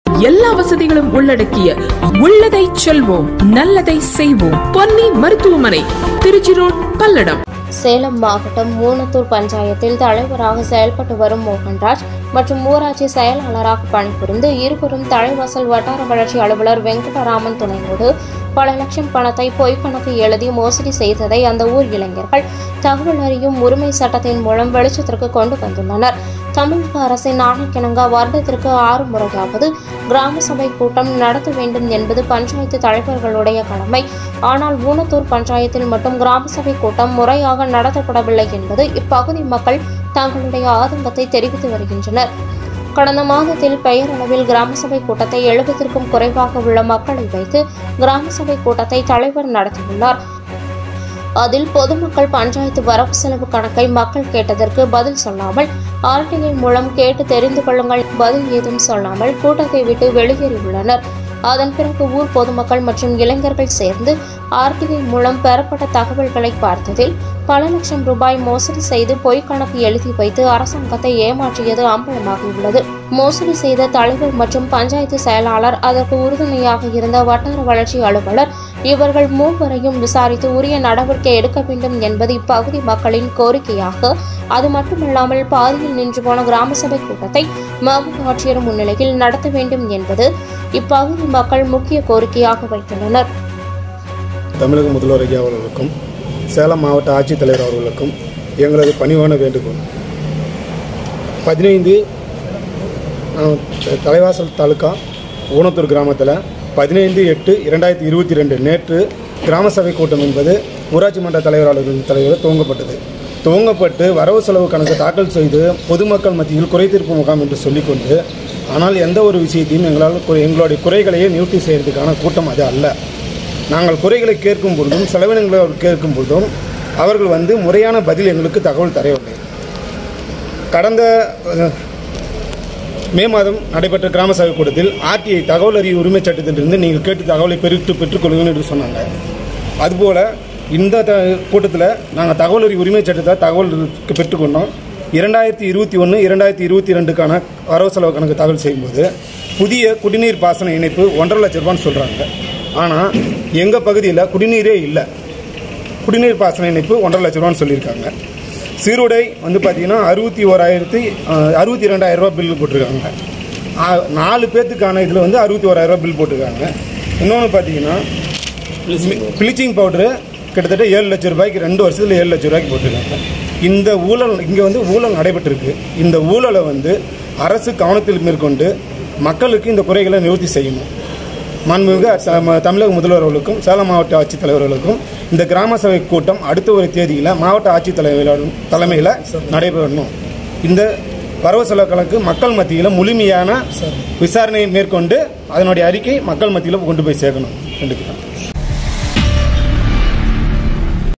எல்லா வசதிகளும் உள்ளடக்கிய உள்ளதை செல்வோம் நல்லதை செய்வோம் பொன்னி மருத்துவமனை திருச்சி ரோட் பல்லடம் சேலம் மாவட்டம் மூனத்தூர் பஞ்சாயத்தில் தலைவராக செயல்பட்டு வரும் மோகன்ராஜ் மற்றும் ஊராட்சி செயலாளராக பணிபுரிந்து இருவரும் தலைவாசல் வட்டார வளர்ச்சி அலுவலர் வெங்கடராமன் துணையோடு பல லட்சம் பணத்தை பொய்க்கணக்கு எழுதி மோசடி செய்ததை அந்த ஊர் இளைஞர்கள் தகவல் அறியும் உரிமை சட்டத்தின் மூலம் வெளிச்சத்திற்கு கொண்டு வந்துள்ளனர் தமிழக அரசின் ஆணைக்கிணங்க வருடத்திற்கு ஆறு முறையாவது கிராம சபை கூட்டம் நடத்த வேண்டும் என்பது பஞ்சாயத்து தலைவர்களுடைய கடமை ஆனால் ஊனத்தூர் பஞ்சாயத்தில் மட்டும் கிராம சபை கூட்டம் முறையாக நடத்தப்படவில்லை என்பது இப்பகுதி மக்கள் தங்களுடைய ஆதங்கத்தை தெரிவித்து வருகின்றனர் கடந்த மாதத்தில் பெயரளவில் கிராம சபை கூட்டத்தை எழுபதற்கும் குறைவாக உள்ள மக்களை வைத்து கிராம சபை கூட்டத்தை தலைவர் நடத்தியுள்ளார் அதில் பொதுமக்கள் பஞ்சாயத்து வரவு செலவு கணக்கை மக்கள் கேட்டதற்கு பதில் சொல்லாமல் ஆர்டிஐ மூலம் கேட்டு தெரிந்து கொள்ளுங்கள் பதில் ஏதும் சொல்லாமல் கூட்டத்தை விட்டு வெளியேறியுள்ளனர் அதன் பிறகு ஊர் பொதுமக்கள் மற்றும் இளைஞர்கள் சேர்ந்து ஆர்டிஐ மூலம் பெறப்பட்ட தகவல்களை பார்த்ததில் பல லட்சம் ரூபாய் மோசடி செய்து பொய் கணக்கு எழுதி வைத்து அரசாங்கத்தை ஏமாற்றியது அம்பலமாகியுள்ளது மோசடி செய்த தலைவர் மற்றும் பஞ்சாயத்து செயலாளர் அதற்கு உறுதுணையாக இருந்த வட்டார வளர்ச்சி அலுவலர் இவர்கள் மூவரையும் விசாரித்து உரிய நடவடிக்கை எடுக்க வேண்டும் என்பது இப்பகுதி மக்களின் கோரிக்கையாக அது மட்டுமல்லாமல் பாதியில் நின்று போன கிராம சபை கூட்டத்தை மாவட்ட ஆட்சியர் முன்னிலையில் நடத்த வேண்டும் என்பது இப்பகுதி மக்கள் முக்கிய கோரிக்கையாக வைத்துள்ளனர் தமிழக முதல்வர் ஐயா அவர்களுக்கும் சேலம் மாவட்ட ஆட்சித்தலைவர் அவர்களுக்கும் எங்களது பணிவான வேண்டுகோள் பதினைந்து அஹ், தலைவாசல் தாலுக்கா ஊனத்தூர் கிராமத்தில் பதினைந்து எட்டு இரண்டாயிரத்தி இருபத்தி ரெண்டு நேற்று கிராம சபை கூட்டம் என்பது ஊராட்சி மன்ற தலைவர் அலுவலக தலைவர் துவங்கப்பட்டது துவங்கப்பட்டு வரவு செலவு கணக்கு தாக்கல் செய்து பொதுமக்கள் மத்தியில் குறைதீர்ப்பு முகாம் என்று சொல்லிக்கொண்டு ஆனால் எந்த ஒரு விஷயத்தையும் எங்களால் குறை- எங்களுடைய குறைகளையே நிவர்த்தி செய்யறதுக்கான கூட்டம் அது அல்ல நாங்கள் குறைகளை கேட்கும் பொழுதும் செலவினங்களை கேட்கும் பொழுதும் அவர்கள் வந்து முறையான பதில் எங்களுக்கு தகவல் தரவில்லை கடந்த அஹ், மே மாதம் நடைபெற்ற கிராம சபை கூட்டத்தில் ஆர்டிஐ தகவல் அறிவு உரிமை சட்டத்திலிருந்து நீங்கள் கேட்டு தகவலை பெருட்டு பெற்றுக்கொள்ளுங்கள் என்று சொன்னாங்க அதுபோல் இந்த த கூட்டத்தில் நாங்கள் தகவல் அறிவு உரிமை சட்டத்தை தகவல் பெற்றுக்கொண்டோம் இரண்டாயிரத்தி இருபத்தி ஒன்று இரண்டாயிரத்தி இருபத்தி ரெண்டுக்கான வரவு செலவு கணக்கு தாக்கல் செய்யும்போது புதிய குடிநீர் பாசன இணைப்பு ஒன்றரை லட்ச ரூபான்னு சொல்கிறாங்க ஆனால் எங்கள் பகுதியில் குடிநீரே இல்லை குடிநீர் பாசன இணைப்பு ஒன்றரை லட்ச ரூபான்னு சொல்லியிருக்காங்க சீருடை வந்து பார்த்தீங்கன்னா அறுபத்தி ஓராயிரத்தி அஹ், அறுபத்தி ரெண்டாயிரம் ரூபாய் பில் போட்டிருக்காங்க ஆ, நாலு பேர்த்துக்கான இதில் வந்து அறுபத்தி ஓராயிரம் ரூபாய் பில் போட்டிருக்காங்க இன்னொன்று பார்த்தீங்கன்னா ப்ளீச்சிங் பவுடரு கிட்டத்தட்ட ஏழு லட்சம் ரூபாய்க்கு ரெண்டு வருஷத்தில் ஏழு லட்சம் ரூபாய்க்கு போட்டிருக்காங்க இந்த ஊழல் இங்கே வந்து ஊழல் நடைபெற்றிருக்கு இந்த ஊழலை வந்து அரசு கவனத்தில் மேற்கொண்டு மக்களுக்கு இந்த குறைகளை நிவர்த்தி செய்யணும் மாண்புமிகு ச- தமிழக முதல்வர் அவர்களுக்கும் சேலம் மாவட்ட ஆட்சித்தலைவர்களுக்கும் இந்த கிராம சபை கூட்டம் அடுத்த ஒரு தேதியில் மாவட்ட ஆட்சித்தலைவர் தலைமையில் நடைபெறணும் இந்த வரவு செலவு கணக்கு மக்கள் மத்தியில் முழுமையான விசாரணை மேற்கொண்டு அதனுடைய அறிக்கை மக்கள் மத்தியில் கொண்டு போய் சேர்க்கணும் கண்டிப்பாக